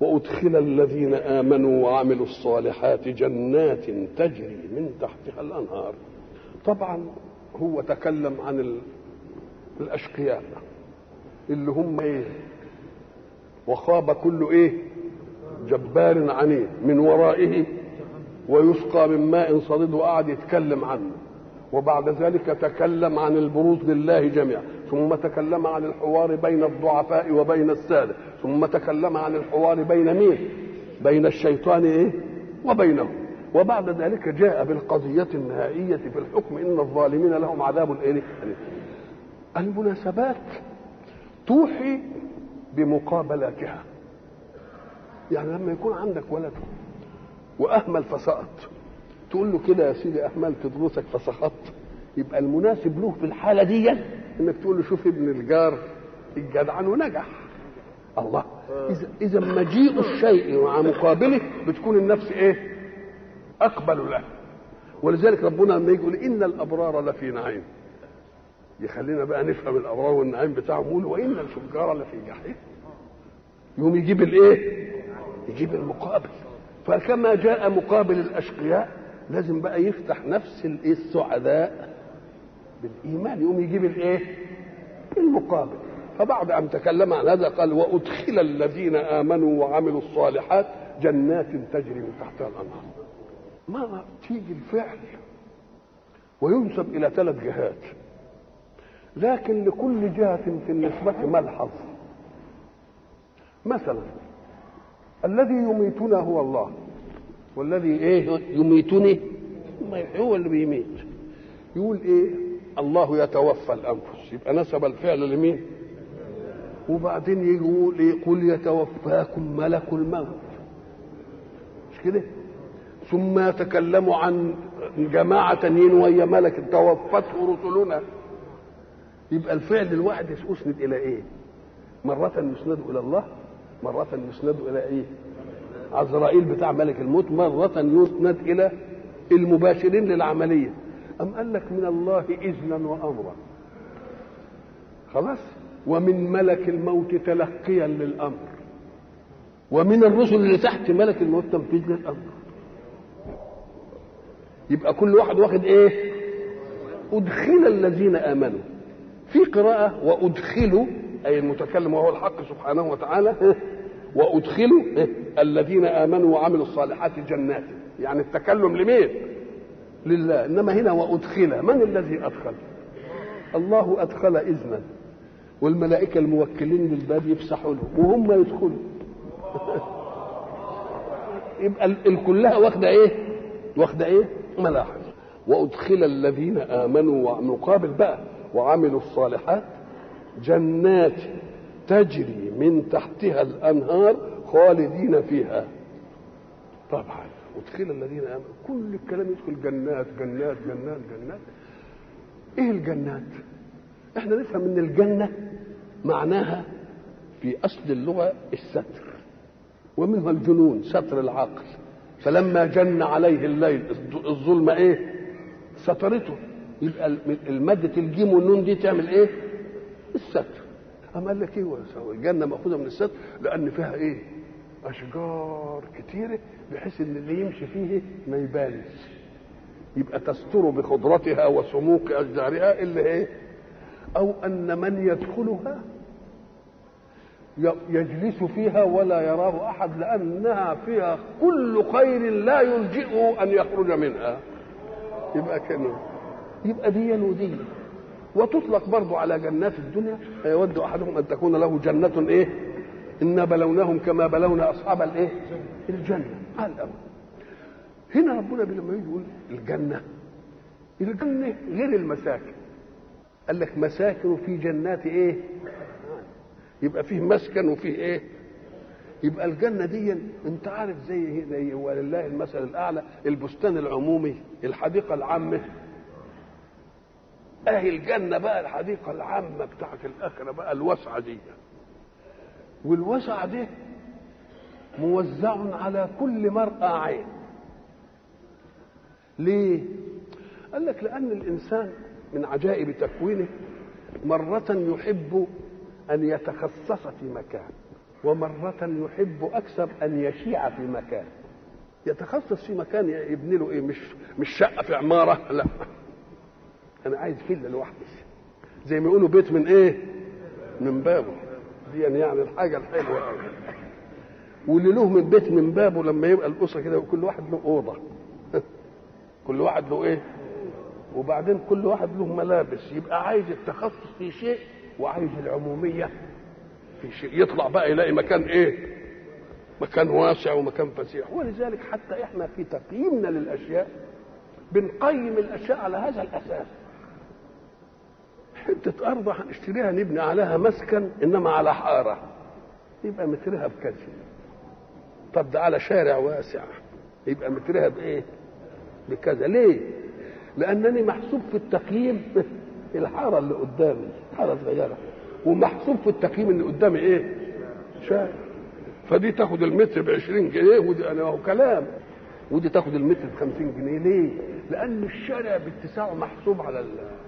وأدخل الذين آمنوا وعملوا الصالحات جنات تجري من تحتها الأنهار طبعا هو تكلم عن ال- الأشقياء اللي هم إيه وخاب كل إيه جبار عنيد من ورائه ويسقى من ماء صديد وقعد يتكلم عنه وبعد ذلك تكلم عن البروز لله جميعا ثم تكلم عن الحوار بين الضعفاء وبين السادة ثم تكلم عن الحوار بين مين بين الشيطان ايه وبينه وبعد ذلك جاء بالقضية النهائية في الحكم إن الظالمين لهم عذاب الايه المناسبات توحي بمقابلاتها يعني لما يكون عندك ولد واهمل فسقط تقول له كده يا سيدي اهملت دروسك فسقطت يبقى المناسب له في الحاله دي انك تقول له شوف ابن الجار الجدعان ونجح الله اذا اذا مجيء الشيء مع مقابله بتكون النفس ايه اقبل له ولذلك ربنا لما يقول ان الابرار لفي نعيم يخلينا بقى نفهم الابرار والنعيم بتاعهم يقول وان الفجار لفي جحيم يقوم يجيب الايه يجيب المقابل فكما جاء مقابل الاشقياء لازم بقى يفتح نفس الايه السعداء بالايمان يقوم يجيب الايه المقابل فبعد ان تكلم عن هذا قال وادخل الذين امنوا وعملوا الصالحات جنات تجري من تحتها الانهار مرة تيجي الفعل وينسب الى ثلاث جهات لكن لكل جهة في النسبة ملحظ مثلا الذي يميتنا هو الله والذي ايه يميتني هو اللي بيميت يقول ايه الله يتوفى الانفس يبقى نسب الفعل لمين وبعدين يقول يقول يتوفاكم ملك الموت مش كده ثم يتكلموا عن جماعة تانيين وهي ملك توفته رسلنا يبقى الفعل الواحد يسند إلى إيه؟ مرة يسند إلى الله مرة يسند إلى إيه؟ عزرائيل بتاع ملك الموت مرة يسند إلى المباشرين للعملية أم قال لك من الله إذنا وأمرا خلاص ومن ملك الموت تلقيا للأمر ومن الرسل اللي تحت ملك الموت تنفيذ للأمر يبقى كل واحد واخد ايه ادخل الذين امنوا في قراءة وأدخلوا أي المتكلم وهو الحق سبحانه وتعالى وأدخلوا الذين آمنوا وعملوا الصالحات جنات يعني التكلم لمين؟ لله إنما هنا وأدخل من الذي أدخل؟ الله أدخل إذنا والملائكة الموكلين للباب يفسحوا لهم وهم يدخلوا يبقى الكلها واخدة إيه؟ واخدة إيه؟ ملاحظ وأدخل الذين آمنوا ومقابل بقى وعملوا الصالحات جنات تجري من تحتها الانهار خالدين فيها طبعا ادخل الذين امنوا كل الكلام يدخل جنات جنات جنات جنات ايه الجنات احنا نفهم ان الجنه معناها في اصل اللغه الستر ومنها الجنون ستر العقل فلما جن عليه الليل الظلم ايه سترته يبقى المادة الجيم والنون دي تعمل ايه؟ الستر. أما قال لك ايه الجنة مأخوذة من الستر لأن فيها ايه؟ أشجار كتيرة بحيث إن اللي يمشي فيه ما يبانش. يبقى تستر بخضرتها وسموك أشجارها إلا ايه؟ أو أن من يدخلها يجلس فيها ولا يراه أحد لأنها فيها كل خير لا يلجئه أن يخرج منها. يبقى كانه يبقى دي ودي وتطلق برضو على جنات الدنيا يود احدهم ان تكون له جنه ايه انا بلوناهم كما بلونا اصحاب الايه الجنه على الامر هنا ربنا لما يجي يقول الجنه الجنه غير المساكن قال لك مساكن في جنات ايه يبقى فيه مسكن وفيه ايه يبقى الجنه دي انت عارف زي زي ولله المثل الاعلى البستان العمومي الحديقه العامه اهي الجنه بقى الحديقه العامه بتاعت الاخره بقى الواسعه دي والوسع ده موزع على كل مرأى عين ليه قال لك لأن الإنسان من عجائب تكوينه مرة يحب أن يتخصص في مكان ومرة يحب أكثر أن يشيع في مكان يتخصص في مكان يبني له إيه مش مش شقة في عمارة لا أنا عايز فيلا لوحدي زي ما يقولوا بيت من إيه من بابه دي يعني الحاجة الحلوة أوي واللي له من بيت من بابه لما يبقى الأسرة كده كل واحد له أوضة كل واحد له إيه وبعدين كل واحد له ملابس يبقى عايز التخصص في شيء وعايز العمومية في شيء يطلع بقى يلاقي مكان ايه مكان واسع ومكان فسيح ولذلك حتى احنا في تقييمنا للاشياء بنقيم الاشياء على هذا الاساس حته ارض هنشتريها نبني عليها مسكن انما على حاره يبقى مترها بكذا طب ده على شارع واسع يبقى مترها بايه بكذا ليه لانني محسوب في التقييم الحاره اللي قدامي حاره صغيره ومحسوب في التقييم اللي قدامي ايه شارع فدي تاخد المتر ب 20 جنيه ودي انا هو كلام ودي تاخد المتر ب 50 جنيه ليه لان الشارع باتساعه محسوب على ال...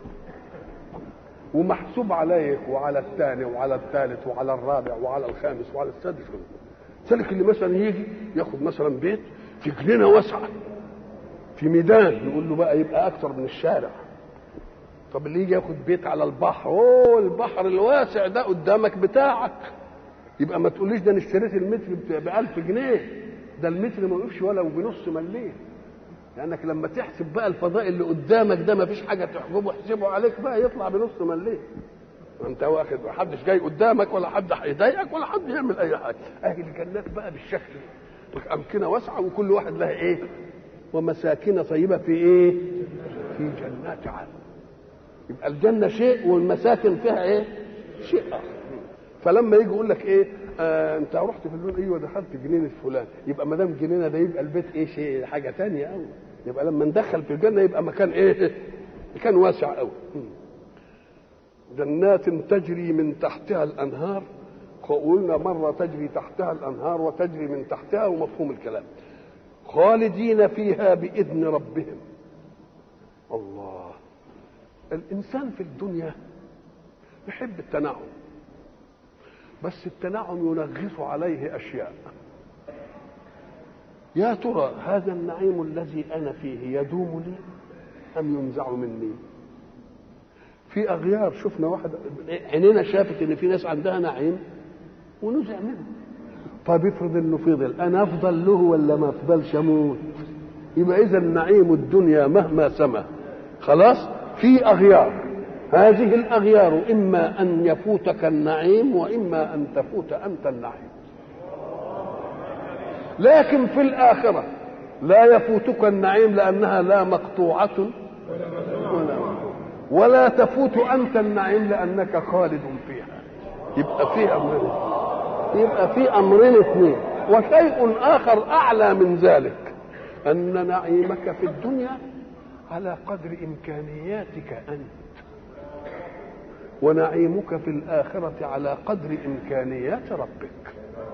ومحسوب عليك وعلى الثاني وعلى الثالث وعلى الرابع وعلى الخامس وعلى السادس ذلك اللي مثلا يجي ياخد مثلا بيت في جنينه واسعه في ميدان يقول له بقى يبقى اكثر من الشارع طب اللي يجي ياخد بيت على البحر اوه البحر الواسع ده قدامك بتاعك يبقى ما تقوليش ده انا اشتريت المتر ب 1000 جنيه ده المتر ما يقفش ولا بنص مليم لانك لما تحسب بقى الفضاء اللي قدامك ده ما فيش حاجه تحجبه احسبه عليك بقى يطلع بنص مليم انت واخد ما حدش جاي قدامك ولا حد هيضايقك ولا حد يعمل اي حاجه اهل الجنات بقى بالشكل امكنه واسعه وكل واحد لها ايه ومساكن طيبه في ايه في جنات عدن يبقى الجنه شيء والمساكن فيها ايه شيء اخر فلما يجي يقول لك ايه آه انت رحت في اللون ايوه دخلت جنينه فلان يبقى ما دام جنينه ده يبقى البيت ايه شيء حاجه ثانيه قوي يبقى لما ندخل في الجنه يبقى مكان ايه مكان واسع قوي جنات تجري من تحتها الانهار قلنا مره تجري تحتها الانهار وتجري من تحتها ومفهوم الكلام خالدين فيها باذن ربهم الله الانسان في الدنيا يحب التنعم بس التنعم ينغص عليه اشياء يا ترى هذا النعيم الذي انا فيه يدوم لي ام ينزع مني في اغيار شفنا واحد عينينا شافت ان في ناس عندها نعيم ونزع منه طب افرض انه فضل انا افضل له ولا ما افضلش اموت يبقى اذا نعيم الدنيا مهما سما خلاص في اغيار هذه الاغيار اما ان يفوتك النعيم واما ان تفوت انت النعيم لكن في الاخره لا يفوتك النعيم لانها لا مقطوعه ولا ولا تفوت انت النعيم لانك خالد فيها يبقى في امرين يبقى في امرين اثنين وشيء اخر اعلى من ذلك ان نعيمك في الدنيا على قدر امكانياتك انت ونعيمك في الاخره على قدر امكانيات ربك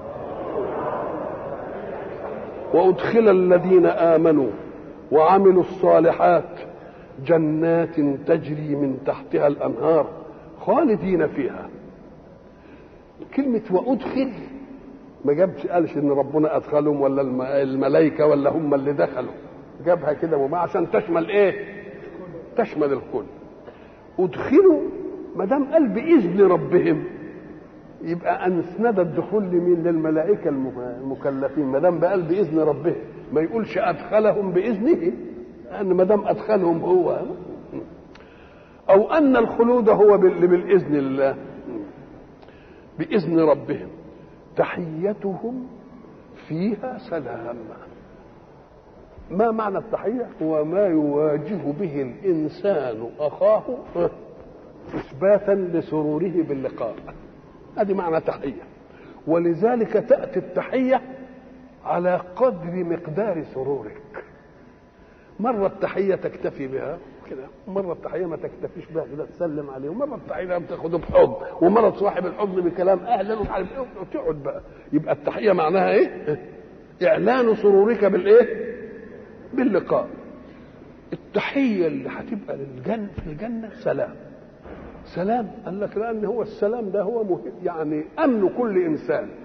وادخل الذين امنوا وعملوا الصالحات جنات تجري من تحتها الانهار خالدين فيها كلمة وأدخل ما جابش قالش إن ربنا أدخلهم ولا الملائكة ولا هم اللي دخلوا جابها كده وما عشان تشمل إيه؟ تشمل الكل أدخلوا ما دام قال بإذن ربهم يبقى أسند الدخول لمين؟ للملائكة المكلفين ما دام قال بإذن ربهم ما يقولش أدخلهم بإذنه لأن ما دام أدخلهم هو أو أن الخلود هو بالإذن الله بإذن ربهم تحيتهم فيها سلام ما معنى التحية هو ما يواجه به الإنسان أخاه إثباتا لسروره باللقاء هذه معنى تحية ولذلك تأتي التحية على قدر مقدار سرورك مرة التحية تكتفي بها كده مرة التحية ما تكتفيش بها كده تسلم عليه ومرة التحية بتاخده بحضن ومرة تصاحب الحضن بكلام أهلا ومش عارف إيه وتقعد بقى يبقى التحية معناها إيه؟ إعلان سرورك بالإيه؟ باللقاء التحية اللي هتبقى للجنة في الجنة سلام سلام قال لك لأن هو السلام ده هو مهم يعني أمن كل إنسان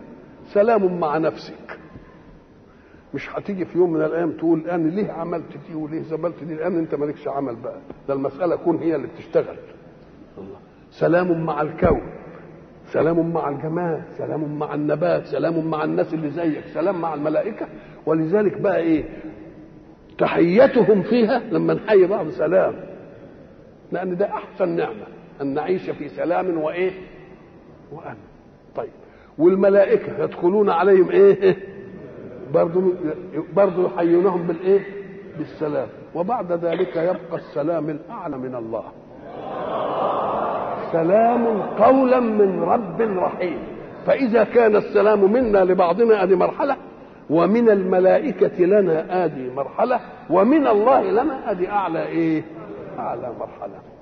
سلام مع نفسك مش هتيجي في يوم من الايام تقول انا ليه عملت دي وليه زملت دي الان انت مالكش عمل بقى ده المساله كون هي اللي بتشتغل الله سلام مع الكون سلام مع الجماد سلام مع النبات سلام مع الناس اللي زيك سلام مع الملائكه ولذلك بقى ايه تحيتهم فيها لما نحيي بعض سلام لان ده احسن نعمه ان نعيش في سلام وايه وامن طيب والملائكه يدخلون عليهم ايه برضو برضو يحيونهم بالايه بالسلام وبعد ذلك يبقى السلام الاعلى من الله سلام قولا من رب رحيم فاذا كان السلام منا لبعضنا ادي مرحله ومن الملائكة لنا آدي مرحلة ومن الله لنا آدي أعلى إيه؟ أعلى مرحلة